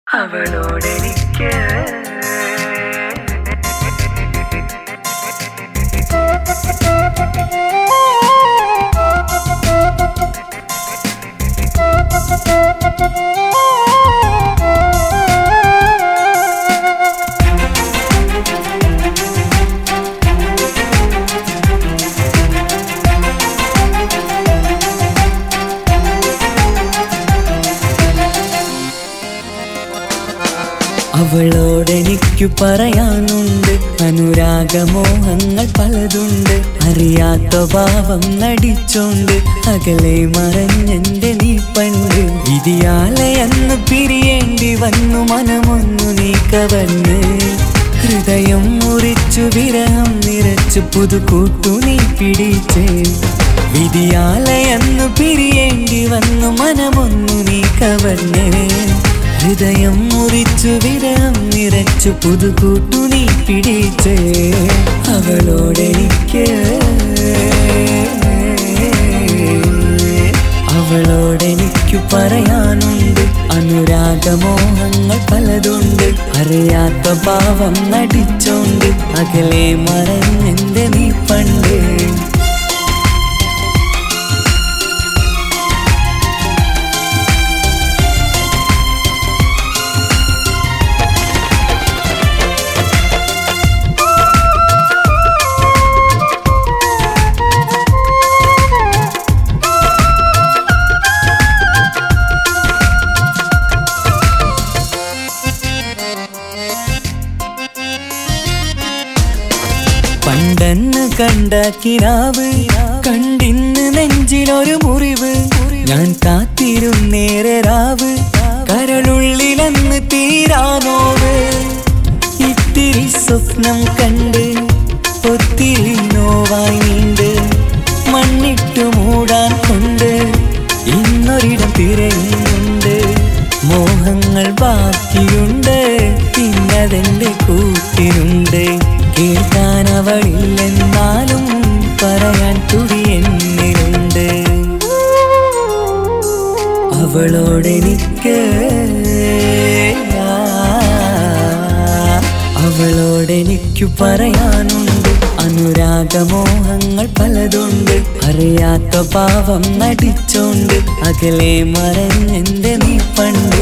അവളോടെനിക്ക് അവളോടെനിക്കു പറയാനുണ്ട് അനുരാഗമോഹങ്ങൾ പലതുണ്ട് അറിയാത്ത ഭാവം നടിച്ചോണ്ട് അകലെ മറഞ്ഞെന്റെ നീ പണ്ട് വിധിയാലെ അന്ന് പിരിയേണ്ടി വന്നു മനമൊന്നു നീ കവർന്ന് ഹൃദയം മുറിച്ചു വിരഹം നിറച്ചു പുതുകൂട്ടു നീ പിടിച്ചേ വിധിയാലെ അന്ന് പിരിയേണ്ടി വന്നു മനമൊന്നു നീ കവർന്നേ ഹൃദയം മുറിച്ചു വിരഹം നിറച്ചു പുതുകൂട്ടു നീ പിടിച്ചേ അവളോടെനിക്ക് അവളോടെനിക്കു പറയാനുണ്ട് അനുരാഗമോഹങ്ങൾ പലതുണ്ട് അറിയാത്ത ഭാവം നടിച്ചോണ്ട് അകലെ മറഞ്ഞെന്റെ നീ പണ്ട് പണ്ടെന്ന് കണ്ട കിനാവ് കണ്ടിന്ന് നെഞ്ചിലൊരു മുറിവ് ഞാൻ കാത്തിരുന്നേറെ രാവ് കരളുള്ളിലെന്ന് തീരാനോവ് ഇത്തിരി സ്വപ്നം കണ്ട് ഒത്തിരി നോവായി നീണ്ട് മണ്ണിട്ടു മൂടാൻ കൊണ്ട് ഇന്നൊരിടം തിരയുന്നുണ്ട് മോഹങ്ങൾ ബാക്കിയുണ്ട് പിന്നതെന്റെ കൂട്ടിനുണ്ട് കേൾക്കാൻ അവളില്ലെന്നാലും പറയാൻ തുടി എന്നിലുണ്ട് അവളോടെനിക്ക് അവളോടെനിക്കു പറയാനുണ്ട് അനുരാഗമോഹങ്ങൾ പലതുണ്ട് അറിയാത്ത പാവം നടിച്ചോണ്ട് അകലെ മറഞ്ഞെന്റെ നീ പണ്ട്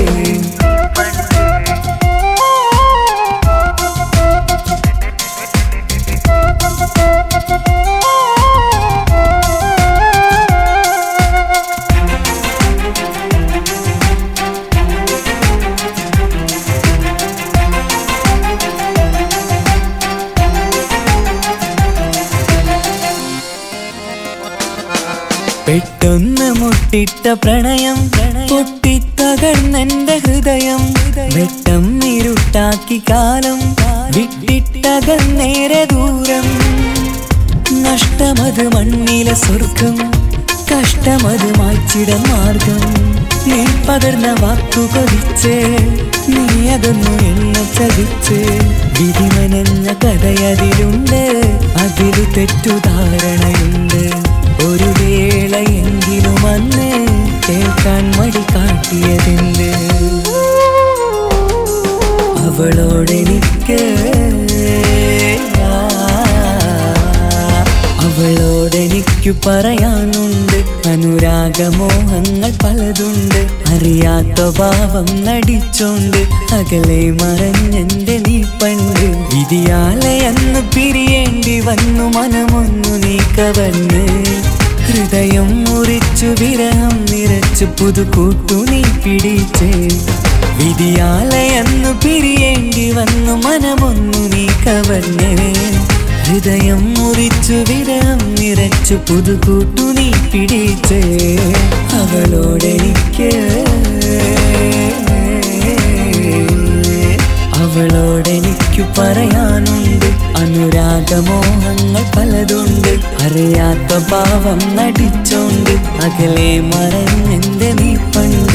പെട്ടെന്ന് മുട്ടിട്ട പ്രണയം പൊട്ടിത്തകർന്നെന്റെ ഹൃദയം വെട്ടം ഇരുട്ടാക്കി കാലം വിട്ടിട്ടകന്നേരെ ദൂരം നഷ്ടമത് മണ്ണിലെ സ്വർഗം കഷ്ടമത് മായ്ച്ചിട മാർഗം നീ പകർന്ന വാക്കു കൊതിച്ച് നീ അതൊന്നു എന്നെ ചതിച്ച് വിധിമനഞ്ഞ കഥയതിലുണ്ട് അതിൽ തെറ്റുധാരണയുണ്ട് ഒരു വേളയെങ്കിലും അന്ന് കേൾക്കാൻ മടി കാട്ടിയതെന്ത് അവളോടെനിക്ക് അവളോടെനിക്കു പറയാനുണ്ട് അനുരാഗമോഹങ്ങൾ പലതുണ്ട് അറിയാത്ത ഭാവം നടിച്ചോണ്ട് അകലെ മറഞ്ഞെന്റെ നീ പണ്ട് വിധിയാലെ അന്ന് പിരിയേണ്ടി വന്നു മനമൊന്നു നീ കവർന്ന് ഹൃദയം മുറിച്ചു വിരഹം നിറച്ചു പുതുകൂട്ടു നീ പിടിച്ചേ വിധിയാലെ അന്ന് പിരിയേണ്ടി വന്നു മനമൊന്നു നീ കവർന്നേ ഹൃദയം മുറിച്ചു വിരഹം നിറച്ചു പുതുകൂട്ടു നീ പിടിച്ചേ അവളോടെനിക്ക് അവളോടെനിക്കു പറയാനുണ്ട് അനുരാഗമോഹങ്ങൾ പലതുണ്ട് അറിയാത്ത ഭാവം നടിച്ചോണ്ട് അകലെ മറഞ്ഞെന്റെ നീ പണ്ട്